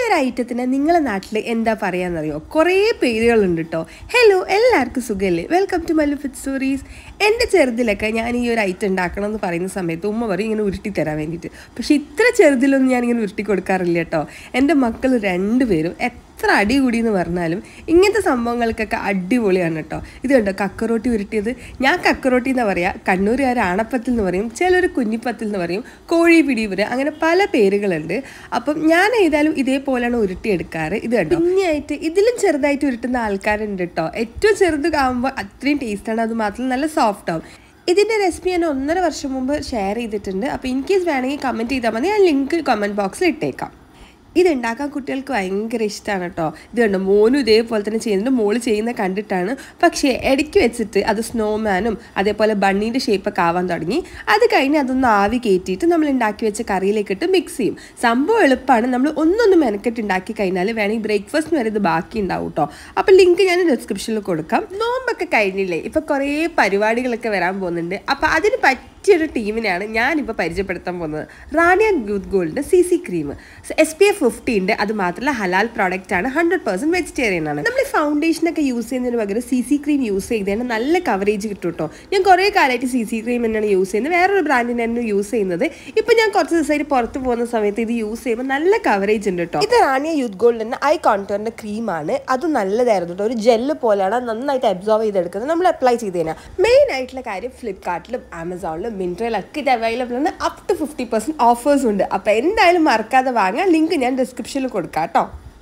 ഒരു ഐറ്റത്തിന് നിങ്ങളെ നാട്ടിൽ എന്താ പറയാന്നറിയോ കുറേ പേരുകളുണ്ട് കേട്ടോ ഹലോ എല്ലാവർക്കും സുഖമല്ലേ welcome to Mallu fit stories എൻ്റെ ചെറുതിലൊക്കെ ഞാൻ ഈ ഒരു ഐറ്റം ഉണ്ടാക്കണം എന്ന് പറയുന്ന സമയത്ത് ഉമ്മ പറയും ഇങ്ങനെ ഉരുട്ടി തരാൻ വേണ്ടിയിട്ട് പക്ഷേ ഇത്ര ചെറുതിലൊന്നും ഞാനിങ്ങനെ ഉരുട്ടി കൊടുക്കാറില്ല കേട്ടോ എൻ്റെ മക്കൾ രണ്ടുപേരും എത്ര അടി കൂടി എന്ന് പറഞ്ഞാലും ഇങ്ങനത്തെ സംഭവങ്ങൾക്കൊക്കെ അടിപൊളിയാണ് കേട്ടോ ഇത് കണ്ടോ കക്കറോട്ടി ഉരുട്ടിയത് ഞാൻ കക്കറോട്ടി എന്ന് പറയാം കണ്ണൂരുകാർ ആണപ്പത്തിൽ എന്ന് പറയും ചിലർ കുഞ്ഞിപ്പത്തിൽ എന്ന് പറയും കോഴി പിടി പറയും അങ്ങനെ പല പേരുകളുണ്ട് അപ്പം ഞാൻ ഏതായാലും ഇതേപോലെയാണ് ഉരുട്ടിയെടുക്കാറ് ഇത് കണ്ടോ പിന്നെയായിട്ട് ഇതിലും ചെറുതായിട്ട് ഉരുട്ടുന്ന ആൾക്കാരുണ്ട് കേട്ടോ ഏറ്റവും ചെറുത് ആകുമ്പോൾ അത്രയും ടേസ്റ്റാണ് അത് മാത്രം നല്ല സോഫ്റ്റ് ആവും ഇതിൻ്റെ റെസിപ്പി ഞാൻ ഒന്നര വർഷം മുമ്പ് ഷെയർ ചെയ്തിട്ടുണ്ട് അപ്പോൾ ഇൻ കേസ് വേണമെങ്കിൽ കമൻറ്റ് ചെയ്താൽ മതി ഞാൻ ലിങ്ക് കമൻറ്റ് ബോക്സിൽ ഇട്ടേക്കാം ഇത് ഉണ്ടാക്കാൻ കുട്ടികൾക്ക് ഭയങ്കര ഇഷ്ടമാണ് കേട്ടോ ഇത് കണ്ടോ മോനും ഇതേപോലെ തന്നെ ചെയ്യുന്നുണ്ട് മോള് ചെയ്യുന്ന കണ്ടിട്ടാണ് പക്ഷേ ഇടയ്ക്ക് വെച്ചിട്ട് അത് സ്നോമാനും അതേപോലെ ബണ്ണീൻ്റെ ഷേപ്പൊക്കെ ആവാൻ തുടങ്ങി അത് കഴിഞ്ഞ് അതൊന്ന് ആവി കയറ്റിയിട്ട് നമ്മൾ ഉണ്ടാക്കി വെച്ച കറിയിലേക്ക് ഇട്ട് മിക്സ് ചെയ്യും സംഭവം എളുപ്പമാണ് നമ്മൾ ഒന്നൊന്ന് മെനക്കെട്ട് ഉണ്ടാക്കി കഴിഞ്ഞാൽ വേണമെങ്കിൽ ബ്രേക്ക്ഫാസ്റ്റിന് വരെ ഇത് ബാക്കി ഉണ്ടാവും കേട്ടോ അപ്പോൾ ലിങ്ക് ഞാൻ ഡിസ്ക്രിപ്ഷനിൽ കൊടുക്കാം നോമ്പൊക്കെ കഴിഞ്ഞില്ലേ ഇപ്പോൾ കുറേ പരിപാടികളൊക്കെ വരാൻ പോകുന്നുണ്ട് അപ്പോൾ അതിന് പറ്റിയൊരു ടീമിനെയാണ് ഞാനിപ്പോൾ പരിചയപ്പെടുത്താൻ പോകുന്നത് റാണിയ യൂത്ത് ഗോൾഡിൻ്റെ C C cream S P F fifty ഉണ്ട് അത് മാത്രമല്ല ഹലാൽ പ്രോഡക്റ്റ് ആണ് ഹൺഡ്രഡ് പെർസെൻറ്റ് വെജിറ്റേറിയൻ ആണ് നമ്മൾ ഫൗണ്ടേഷനൊക്കെ യൂസ് ചെയ്യുന്നതിന് പകരം സി സി ക്രീം യൂസ് ചെയ്തതിന് നല്ല കവറേജ് കിട്ടും കേട്ടോ ഞാൻ കുറേ കാലമായിട്ട് സി സി ക്രീം തന്നെയാണ് യൂസ് ചെയ്യുന്നത് വേറൊരു ബ്രാൻഡിനായിരുന്നു യൂസ് ചെയ്യുന്നത് ഇപ്പം ഞാൻ കുറച്ച് ദിവസമായിട്ട് പുറത്ത് പോകുന്ന സമയത്ത് ഇത് യൂസ് ചെയ്യുമ്പോൾ നല്ല കവറേജ് ഉണ്ട് കേട്ടോ ഇത് റാണിയ യൂത്ത് ഗോൾഡിൻ്റെ ഐ കോൺടോറിൻ്റെ ക്രീമാണ് അത് നല്ലതായിരുന്നു കേട്ടോ ഒരു ജെല്ല് പോലെയാണ് നന്നായിട്ട് അബ്സോർവ് ചെയ്തെടുക്കുന്നത് നമ്മൾ അപ്ലൈ ചെയ്ത് കഴിഞ്ഞാൽ മെയിൻ ആയിട്ടുള്ള കാര്യം ഫ്ലിപ്കാർട്ടിലും ആമസോണിലും മിൻട്രയിലൊക്കെ ഇത് അവൈലബിൾ ആണ് up to fifty percent offers ഉണ്ട് അപ്പോൾ എന്തായാലും മറക്കാതെ വാങ്ങാം ലിങ്ക് ഞാൻ ഡിസ്ക്രിപ്ഷനിൽ കൊടുക്കാം കേട്ടോ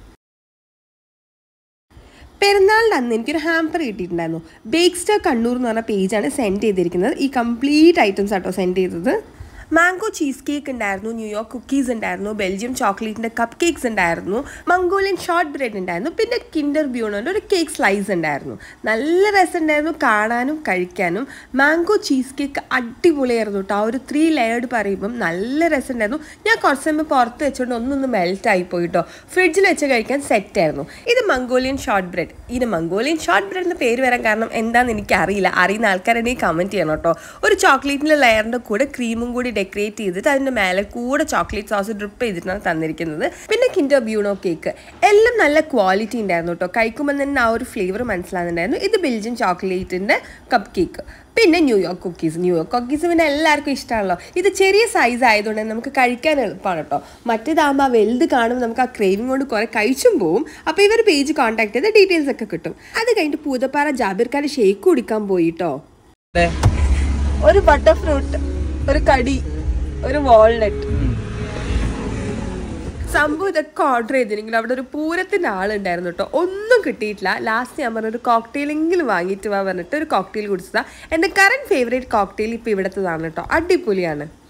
പെരുന്നാളിൻ്റെ അന്ന് എനിക്കൊരു ഹാമ്പർ കിട്ടിയിട്ടുണ്ടായിരുന്നു ബേക്ക് സ്റ്റാർ കണ്ണൂർ എന്ന് പറഞ്ഞ പേജാണ് സെൻഡ് ചെയ്തിരിക്കുന്നത് ഈ കംപ്ലീറ്റ് ഐറ്റംസ് ആട്ടോ സെൻഡ് ചെയ്തത് മാംഗോ ചീസ് കേക്ക് ഉണ്ടായിരുന്നു ന്യൂയോർക്ക് കുക്കീസ് ഉണ്ടായിരുന്നു ബെൽജിയം ചോക്ലേറ്റിൻ്റെ കപ്പ് കേക്ക്സ് ഉണ്ടായിരുന്നു മംഗോളിയൻ ഷോർട്ട് ബ്രെഡ് ഉണ്ടായിരുന്നു പിന്നെ കിൻഡർ ബ്യൂണോൻ്റെ ഒരു കേക്ക് സ്ലൈസ് ഉണ്ടായിരുന്നു നല്ല രസമുണ്ടായിരുന്നു കാണാനും കഴിക്കാനും മാംഗോ ചീസ് കേക്ക് അടിപൊളിയായിരുന്നു കേട്ടോ ആ ഒരു ത്രീ ലെയർഡ് പറയുമ്പം നല്ല രസമുണ്ടായിരുന്നു ഞാൻ കുറച്ച് സമയം പുറത്ത് വെച്ചുകൊണ്ട് ഒന്നൊന്ന് മെൽറ്റ് ആയി പോയി കേട്ടോ ഫ്രിഡ്ജിൽ വെച്ച് കഴിക്കാൻ സെറ്റ് ആയിരുന്നു ഇത് മംഗോളിയൻ ഷോർട്ട് ബ്രെഡ് ഇത് മംഗോളിയൻ ഷോർട്ട് ബ്രെഡ് എന്ന് പേര് വരാൻ കാരണം എന്താണെന്ന് എനിക്ക് അറിയില്ല അറിയുന്ന ആൾക്കാരെന്നെ കമൻറ്റ് ചെയ്യണം കേട്ടോ ഒരു ചോക്ലേറ്റിൻ്റെ ലെയറിൻ്റെ കൂടെ ക്രീമും കൂടി ഡെക്കറേറ്റ് ചെയ്തിട്ട് അതിൻ്റെ മേലെ കൂടെ ചോക്ലേറ്റ് സോസ് ഡ്രിപ്പ് ചെയ്തിട്ടാണ് തന്നിരിക്കുന്നത് പിന്നെ കിൻഡർ ബ്യൂണോ കേക്ക് എല്ലാം നല്ല ക്വാളിറ്റി ഉണ്ടായിരുന്നു കേട്ടോ കഴിക്കുമ്പോൾ തന്നെ ആ ഒരു ഫ്ലേവർ മനസ്സിലാകുന്നുണ്ടായിരുന്നു ഇത് ബെൽജിയൻ ചോക്ലേറ്റിൻ്റെ കപ്പ് കേക്ക് പിന്നെ ന്യൂയോർക്ക് കുക്കീസ് ന്യൂയോർക്ക് കുക്കീസ് പിന്നെ എല്ലാവർക്കും ഇഷ്ടമാണല്ലോ ഇത് ചെറിയ സൈസ് ആയതുകൊണ്ട് തന്നെ നമുക്ക് കഴിക്കാൻ എളുപ്പമാണ് കേട്ടോ മറ്റേതാകുമ്പോൾ ആ വലുത് കാണുമ്പോൾ നമുക്ക് ആ ക്രേവിംഗ് കൊണ്ട് കുറേ കഴിച്ചും പോവും അപ്പോൾ ഇവർ പേജ് കോൺടാക്ട് ചെയ്ത ഡീറ്റെയിൽസ് ഒക്കെ കിട്ടും അത് കഴിഞ്ഞിട്ട് പൂതപ്പാറ ജാബിർക്കാരെ ഷേക്ക് കുടിക്കാൻ പോയി കേട്ടോ ഒരു ബട്ടർ ഫ്രൂട്ട് ഒരു കടി ഒരു വാൾനട്ട് സംഭവം ഇതൊക്കെ ഓർഡർ ചെയ്തിരുന്നെങ്കിൽ അവിടെ ഒരു പൂരത്തിൻ്റെ ആളുണ്ടായിരുന്നു കേട്ടോ ഒന്നും കിട്ടിയിട്ടില്ല ലാസ്റ്റ് ഞാൻ പറഞ്ഞ ഒരു കോക്ടെയിലെങ്കിലും വാങ്ങിയിട്ട് വാ പറഞ്ഞിട്ട് ഒരു കോക്ടെയിൽ കുടിച്ചതാ എൻ്റെ കറണ്ട് ഫേവറേറ്റ് കോക്ടെയിൽ ഇപ്പോൾ ഇവിടുത്തതാണ് കേട്ടോ അടിപൊളിയാണ്